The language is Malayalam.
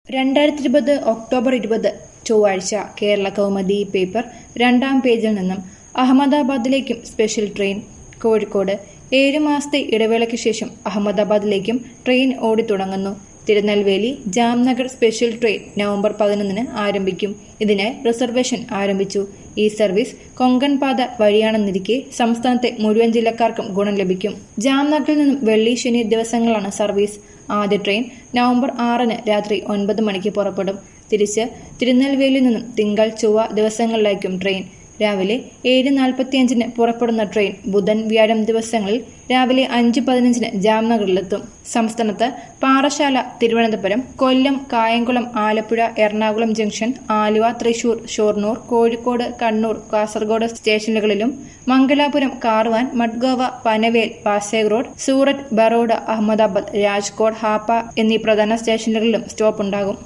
രണ്ടായിരത്തി ഇരുപത് ഒക്ടോബർ ഇരുപത് ചൊവ്വാഴ്ച കേരള കൗമുദി പേപ്പർ രണ്ടാം പേജിൽ നിന്നും അഹമ്മദാബാദിലേക്കും സ്പെഷ്യൽ ട്രെയിൻ കോഴിക്കോട് ഏഴ് മാസത്തെ ഇടവേളയ്ക്ക് ശേഷം അഹമ്മദാബാദിലേക്കും ട്രെയിൻ ഓടിത്തുടങ്ങുന്നു Tirunelveli Jamnagar special train November പതിനൊന്നിന് ആരംഭിക്കും ഇതിനായി റിസർവേഷൻ ആരംഭിച്ചു ഈ സർവീസ് കൊങ്കൺ പാത വഴിയാണെന്നിരിക്കെ സംസ്ഥാനത്തെ മുഴുവൻ ജില്ലക്കാർക്കും ഗുണം ലഭിക്കും ജാംനഗറിൽ നിന്നും വെള്ളി ശനി ദിവസങ്ങളാണ് സർവീസ് ആദ്യ ട്രെയിൻ നവംബർ ആറിന് രാത്രി ഒൻപത് മണിക്ക് പുറപ്പെടും തിരിച്ച് തിരുനെൽവേലിയിൽ നിന്നും തിങ്കൾ ചൊവ്വ ദിവസങ്ങളിലായിരിക്കും ട്രെയിൻ രാവിലെ ഏഴ് നാൽപ്പത്തിയഞ്ചിന് പുറപ്പെടുന്ന ട്രെയിൻ ബുധൻ വ്യാഴം ദിവസങ്ങളിൽ രാവിലെ അഞ്ച് പതിനഞ്ചിന് ജാംനഗറിലെത്തും സംസ്ഥാനത്ത് പാറശാല തിരുവനന്തപുരം കൊല്ലം കായംകുളം ആലപ്പുഴ എറണാകുളം ജംഗ്ഷൻ ആലുവ തൃശൂർ ഷൊർണൂർ കോഴിക്കോട് കണ്ണൂർ കാസർഗോഡ് സ്റ്റേഷനുകളിലും മംഗലാപുരം കാർവാൻ മഡ്ഗോവ പനവേൽ പാസേഗ് റോഡ് സൂററ്റ് ബറോഡ അഹമ്മദാബാദ് രാജ്കോട്ട് ഹാപ്പ എന്നീ പ്രധാന സ്റ്റേഷനുകളിലും സ്റ്റോപ്പ് ഉണ്ടാകും